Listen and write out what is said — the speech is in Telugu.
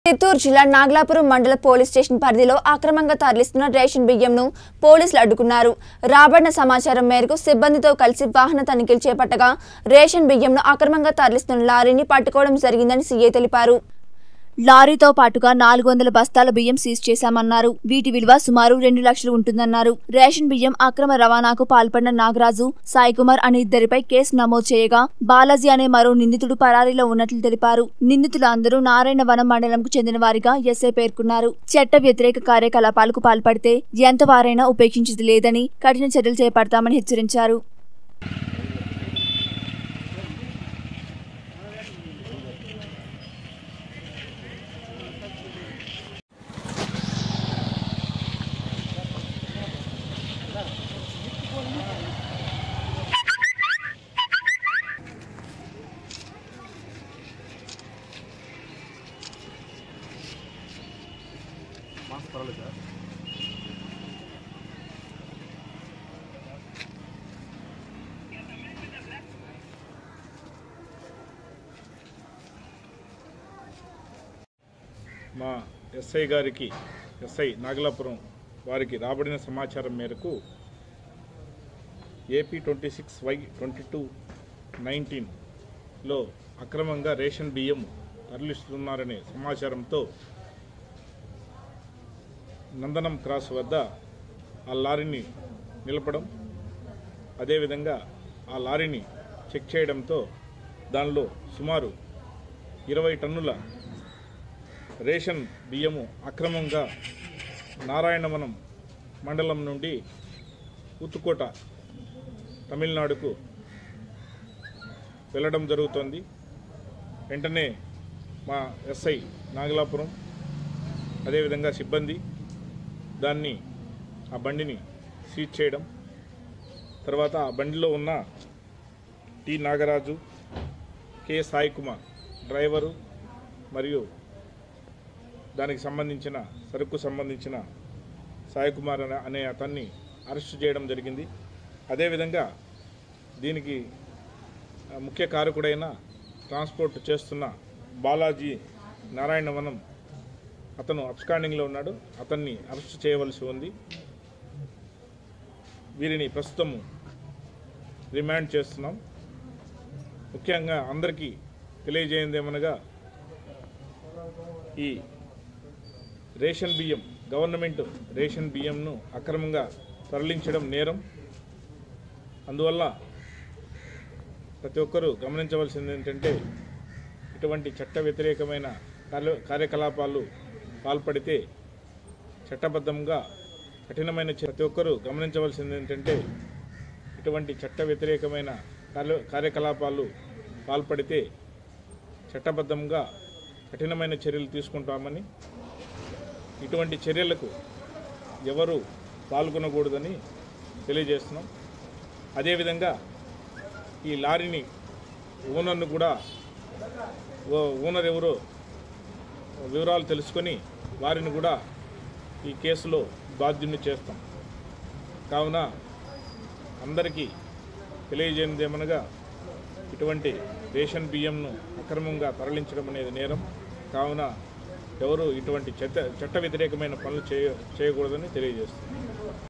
చిత్తూరు జిల్లా నాగలాపురం మండల పోలీస్ స్టేషన్ పరిధిలో అక్రమంగా తరలిస్తున్న రేషన్ బియ్యంను పోలీసులు అడ్డుకున్నారు రాబడిన సమాచారం మేరకు సిబ్బందితో కలిసి వాహన తనిఖీలు చేపట్టగా రేషన్ బియ్యంను అక్రమంగా తరలిస్తున్న లారీని పట్టుకోవడం జరిగిందని సీఏ తెలిపారు లారీతో పాటుగా నాలుగు వందల బస్తాల బియ్యం సీజ్ చేశామన్నారు వీటి విలువ సుమారు రెండు లక్షలు ఉంటుందన్నారు రేషన్ బియ్యం అక్రమ రవాణాకు పాల్పడిన నాగరాజు సాయికుమార్ అనే ఇద్దరిపై కేసు నమోదు చేయగా బాలాజీ అనే మరో నిందితుడు పరారీలో ఉన్నట్లు తెలిపారు నిందితులు అందరూ నారాయణ వనం మండలంకు చెందిన వారిగా ఎస్ఐ పేర్కొన్నారు చట్ట వ్యతిరేక కార్యకలాపాలకు పాల్పడితే ఎంతవారైనా ఉపేక్షించేది లేదని కఠిన చర్యలు చేపడతామని హెచ్చరించారు మా ఎస్ఐ గారికి ఎస్ఐ నాగలాపురం వారికి రాబడిన సమాచారం మేరకు AP twenty six Y twenty two నైన్టీన్లో అక్రమంగా రేషన్ బియ్యం తరలిస్తున్నారనే సమాచారంతో నందనం క్రాస్ వద్ద ఆ లారీని నిలపడం అదేవిధంగా ఆ లారీని చెక్ చేయడంతో దానిలో సుమారు ఇరవై టన్నుల రేషన్ బియ్యము అక్రమంగా నారాయణవనం మండలం నుండి ఉత్తుకోట తమిళనాడుకు వెళ్ళడం జరుగుతోంది వెంటనే మా ఎస్ఐ నాగలాపురం అదేవిధంగా సిబ్బంది దాన్ని ఆ బండిని సీజ్ చేయడం తర్వాత ఆ బండిలో ఉన్న T Nagaraju K Sai Kumar driver మరియు దానికి సంబంధించిన సరుకు సంబంధించిన సాయి కుమార్ అనే అనే అతన్ని అరెస్ట్ చేయడం జరిగింది అదేవిధంగా దీనికి ఆ, ముఖ్య కారకుడైన ట్రాన్స్పోర్ట్ చేస్తున్న బాలాజీ నారాయణవనం అతను అబ్స్కాండింగ్లో ఉన్నాడు అతన్ని అరెస్ట్ చేయవలసి ఉంది వీరిని ప్రస్తుతం రిమాండ్ చేస్తున్నాం ముఖ్యంగా అందరికీ తెలియజేయంది ఏమనగా ఈ రేషన్ బియ్యం గవర్నమెంట్ రేషన్ బియ్యంను అక్రమంగా తరలించడం నేరం అందువల్ల ప్రతి ఒక్కరూ గమనించవలసింది ఏంటంటే ఇటువంటి చట్ట వ్యతిరేకమైన కార్య కార్యకలాపాలు పాల్పడితే చట్టబద్ధంగా కఠినమైన చ- ప్రతి ఒక్కరూ గమనించవలసింది ఏంటంటే ఇటువంటి చట్ట వ్యతిరేకమైన కార్య కార్యకలాపాలు పాల్పడితే చట్టబద్ధంగా కఠినమైన చర్యలు తీసుకుంటామని ఇటువంటి చర్యలకు ఎవరు పాల్గొనకూడదని తెలియజేస్తున్నాం అదేవిధంగా ఈ లారీని ఓనర్ను కూడా ఓ- ఓనర్ ఎవరో వివరాలు తెలుసుకొని వారిని కూడా ఈ కేసులో బాధ్యుని చేస్తాం కావున అందరికీ తెలియజేయనిది ఏమనగా ఇటువంటి రేషన్ బియ్యంను అక్రమంగా తరలించడం అనేది నేరం కావున ఎవరు ఇటువంటి చట్ట చట్ట వ్యతిరేకమైన పనులు చేయ చేయకూడదని తెలియజేస్తుంది